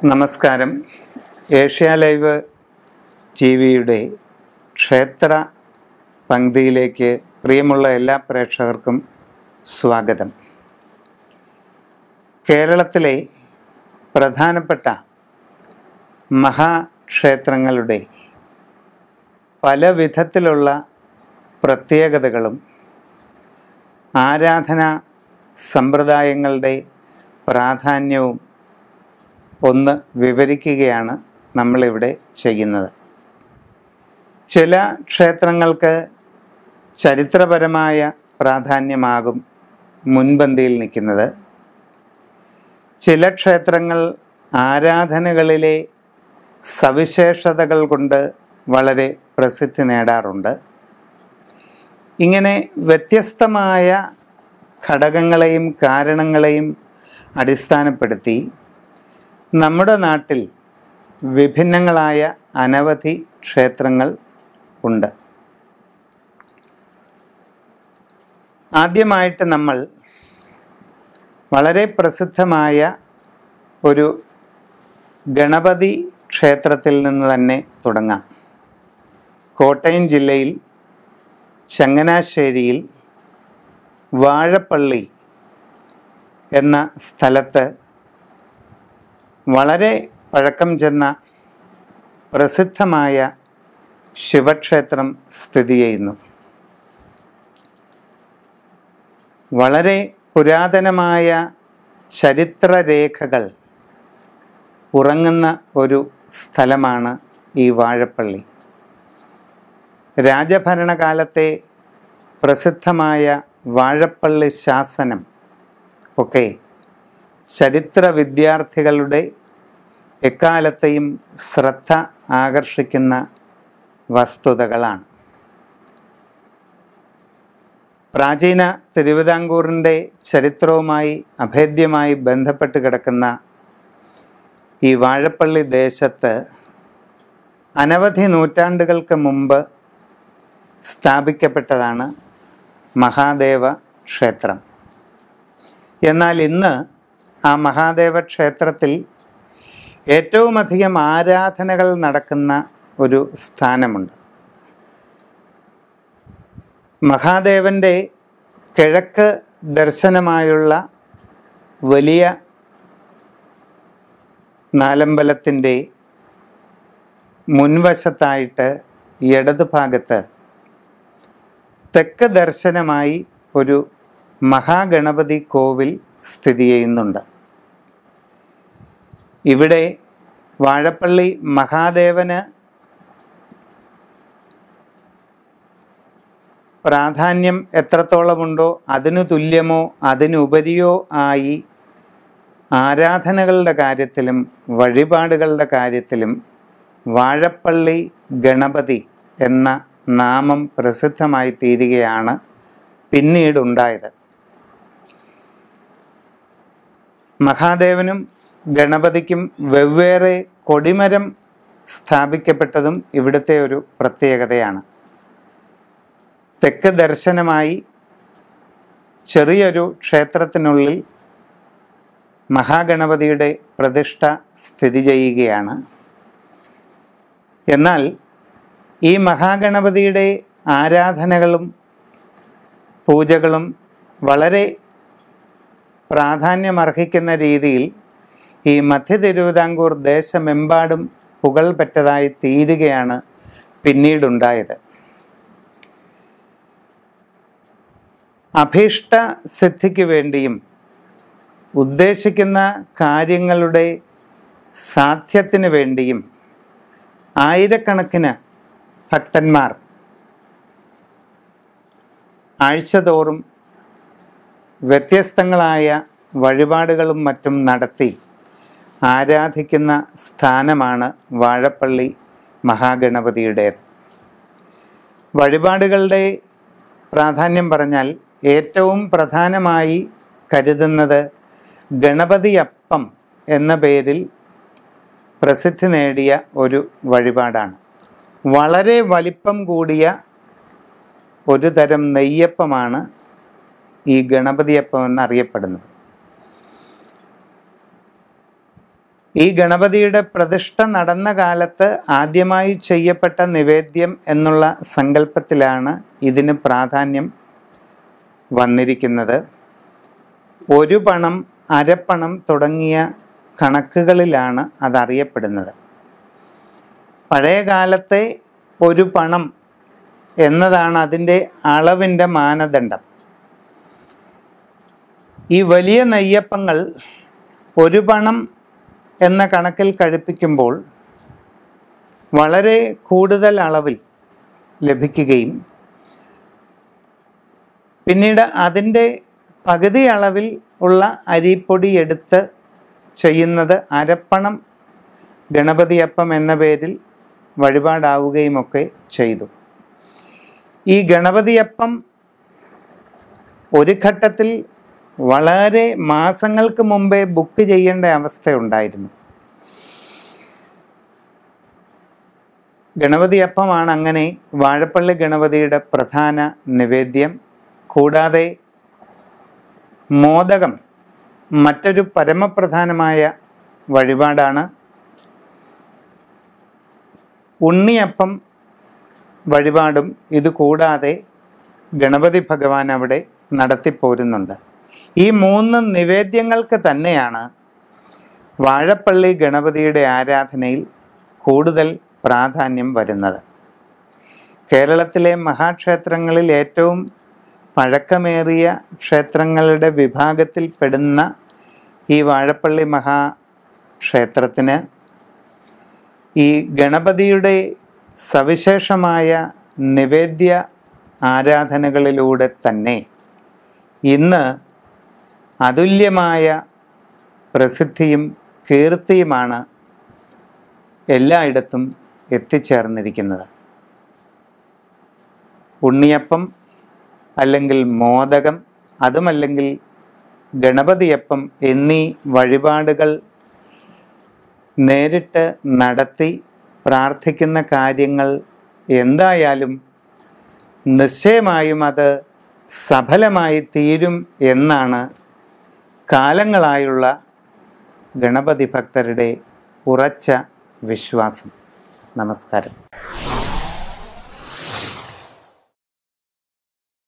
നമസ്കാരം Asia live T വിയുടെ ക്ഷേത്ര പങ്ക്തിയിലേക്ക് പ്രിയമുള്ള എല്ലാ പ്രേക്ഷകർക്കും സ്വാഗതം കേരളത്തിലെ പ്രധാനപ്പെട്ട മഹാക്ഷേത്രങ്ങളുടെ പല വിധത്തിലുള്ള പ്രത്യേകതകളും ആരാധനാ സമ്പ്രദായങ്ങളുടെ പ്രാധാന്യവും ഒന്ന് വിവരിക്കുകയാണ് നമ്മളിവിടെ ചെയ്യുന്നത് ചില ക്ഷേത്രങ്ങൾക്ക് ചരിത്രപരമായ പ്രാധാന്യമാകും മുൻപന്തിയിൽ നിൽക്കുന്നത് ചില ക്ഷേത്രങ്ങൾ ആരാധനകളിലെ സവിശേഷതകൾ കൊണ്ട് വളരെ പ്രസിദ്ധി നേടാറുണ്ട് ഇങ്ങനെ വ്യത്യസ്തമായ ഘടകങ്ങളെയും കാരണങ്ങളെയും അടിസ്ഥാനപ്പെടുത്തി നമ്മുടെ നാട്ടിൽ വിഭിന്നങ്ങളായ അനവധി ക്ഷേത്രങ്ങൾ ഉണ്ട് ആദ്യമായിട്ട് നമ്മൾ വളരെ പ്രസിദ്ധമായ ഒരു ഗണപതി ക്ഷേത്രത്തിൽ നിന്ന് തന്നെ തുടങ്ങാം കോട്ടയം ജില്ലയിൽ ചങ്ങനാശ്ശേരിയിൽ വാഴപ്പള്ളി എന്ന സ്ഥലത്ത് വളരെ പഴക്കം ചെന്ന പ്രസിദ്ധമായ ശിവക്ഷേത്രം സ്ഥിതി ചെയ്യുന്നു വളരെ പുരാതനമായ ചരിത്രരേഖകൾ ഉറങ്ങുന്ന ഒരു സ്ഥലമാണ് ഈ വാഴപ്പള്ളി രാജഭരണകാലത്തെ പ്രസിദ്ധമായ വാഴപ്പള്ളി ശാസനം ഒക്കെ ചരിത്ര വിദ്യാർത്ഥികളുടെ എക്കാലത്തെയും ശ്രദ്ധ ആകർഷിക്കുന്ന വസ്തുതകളാണ് പ്രാചീന തിരുവിതാംകൂറിൻ്റെ ചരിത്രവുമായി അഭേദ്യമായി ബന്ധപ്പെട്ട് കിടക്കുന്ന ഈ വാഴപ്പള്ളി ദേശത്ത് അനവധി നൂറ്റാണ്ടുകൾക്ക് മുമ്പ് സ്ഥാപിക്കപ്പെട്ടതാണ് മഹാദേവ ക്ഷേത്രം എന്നാൽ ഇന്ന് ആ മഹാദേവ ക്ഷേത്രത്തിൽ ഏറ്റവും അധികം ആരാധനകൾ നടക്കുന്ന ഒരു സ്ഥാനമുണ്ട് മഹാദേവൻ്റെ കിഴക്ക് ദർശനമായുള്ള വലിയ നാലമ്പലത്തിൻ്റെ മുൻവശത്തായിട്ട് ഇടതുഭാഗത്ത് തെക്ക് ദർശനമായി ഒരു മഹാഗണപതി കോവിൽ സ്ഥിതി ചെയ്യുന്നുണ്ട് ഇവിടെ വാഴപ്പള്ളി മഹാദേവന് പ്രാധാന്യം എത്രത്തോളമുണ്ടോ അതിനു തുല്യമോ അതിനുപരിയോ ആയി ആരാധനകളുടെ കാര്യത്തിലും വഴിപാടുകളുടെ കാര്യത്തിലും വാഴപ്പള്ളി ഗണപതി എന്ന നാമം പ്രസിദ്ധമായി തീരുകയാണ് പിന്നീടുണ്ടായത് മഹാദേവനും ഗണപതിക്കും വെവ്വേറെ കൊടിമരം സ്ഥാപിക്കപ്പെട്ടതും ഇവിടുത്തെ ഒരു പ്രത്യേകതയാണ് തെക്ക് ദർശനമായി ചെറിയൊരു ക്ഷേത്രത്തിനുള്ളിൽ മഹാഗണപതിയുടെ പ്രതിഷ്ഠ സ്ഥിതി ചെയ്യുകയാണ് എന്നാൽ ഈ മഹാഗണപതിയുടെ ആരാധനകളും പൂജകളും വളരെ പ്രാധാന്യമർഹിക്കുന്ന രീതിയിൽ ഈ മധ്യ തിരുവിതാംകൂർ ദേശമെമ്പാടും പുകൾപെറ്റതായി തീരുകയാണ് പിന്നീടുണ്ടായത് അഭീഷ്ട സിദ്ധിക്ക് വേണ്ടിയും ഉദ്ദേശിക്കുന്ന കാര്യങ്ങളുടെ സാധ്യത്തിന് വേണ്ടിയും ആയിരക്കണക്കിന് ഭക്തന്മാർ ആഴ്ചതോറും വ്യത്യസ്തങ്ങളായ വഴിപാടുകളും മറ്റും നടത്തി ആരാധിക്കുന്ന സ്ഥാനമാണ് വാഴപ്പള്ളി മഹാഗണപതിയുടേത് വഴിപാടുകളുടെ പ്രാധാന്യം പറഞ്ഞാൽ ഏറ്റവും പ്രധാനമായി കരുതുന്നത് ഗണപതിയപ്പം എന്ന പേരിൽ പ്രസിദ്ധി നേടിയ ഒരു വഴിപാടാണ് വളരെ വലിപ്പം കൂടിയ ഒരു തരം നെയ്യപ്പമാണ് ഈ ഗണപതിയപ്പം എന്നറിയപ്പെടുന്നത് ഈ ഗണപതിയുടെ പ്രതിഷ്ഠ നടന്ന കാലത്ത് ആദ്യമായി ചെയ്യപ്പെട്ട നിവേദ്യം എന്നുള്ള സങ്കല്പത്തിലാണ് ഇതിന് പ്രാധാന്യം വന്നിരിക്കുന്നത് ഒരു പണം അരപ്പണം തുടങ്ങിയ കണക്കുകളിലാണ് അതറിയപ്പെടുന്നത് പഴയ കാലത്തെ ഒരു പണം എന്നതാണ് അതിൻ്റെ അളവിൻ്റെ മാനദണ്ഡം ഈ വലിയ നെയ്യപ്പങ്ങൾ ഒരു പണം എന്ന കണക്കിൽ കഴിപ്പിക്കുമ്പോൾ വളരെ കൂടുതൽ അളവിൽ ലഭിക്കുകയും പിന്നീട് അതിൻ്റെ പകുതി അളവിൽ ഉള്ള അരിപ്പൊടി എടുത്ത് ചെയ്യുന്നത് അരപ്പണം ഗണപതിയപ്പം എന്ന പേരിൽ വഴിപാടാവുകയുമൊക്കെ ചെയ്തു ഈ ഗണപതിയപ്പം ഒരു ഘട്ടത്തിൽ വളരെ മാസങ്ങൾക്ക് മുമ്പേ ബുക്ക് ചെയ്യേണ്ട അവസ്ഥയുണ്ടായിരുന്നു ഗണപതിയപ്പമാണ് അങ്ങനെ വാഴപ്പള്ളി ഗണപതിയുടെ പ്രധാന നിവേദ്യം കൂടാതെ മോദകം മറ്റൊരു പരമപ്രധാനമായ വഴിപാടാണ് ഉണ്ണിയപ്പം വഴിപാടും ഇത് കൂടാതെ ഗണപതി ഭഗവാൻ അവിടെ നടത്തിപ്പോരുന്നുണ്ട് ഈ മൂന്ന് നിവേദ്യങ്ങൾക്ക് തന്നെയാണ് വാഴപ്പള്ളി ഗണപതിയുടെ ആരാധനയിൽ കൂടുതൽ പ്രാധാന്യം വരുന്നത് കേരളത്തിലെ മഹാക്ഷേത്രങ്ങളിൽ ഏറ്റവും പഴക്കമേറിയ ക്ഷേത്രങ്ങളുടെ വിഭാഗത്തിൽ പെടുന്ന ഈ വാഴപ്പള്ളി മഹാക്ഷേത്രത്തിന് ഈ ഗണപതിയുടെ സവിശേഷമായ നിവേദ്യ ആരാധനകളിലൂടെ തന്നെ ഇന്ന് അതുല്യമായ പ്രസിദ്ധിയും കീർത്തിയുമാണ് എല്ലായിടത്തും എത്തിച്ചേർന്നിരിക്കുന്നത് ഉണ്ണിയപ്പം അല്ലെങ്കിൽ മോദകം അതുമല്ലെങ്കിൽ ഗണപതിയപ്പം എന്നീ വഴിപാടുകൾ നേരിട്ട് നടത്തി പ്രാർത്ഥിക്കുന്ന കാര്യങ്ങൾ എന്തായാലും നിശ്ചയമായും അത് സഫലമായി തീരും എന്നാണ് കാലങ്ങളായുള്ള ഗണപതി ഭക്തരുടെ ഉറച്ച വിശ്വാസം നമസ്കാരം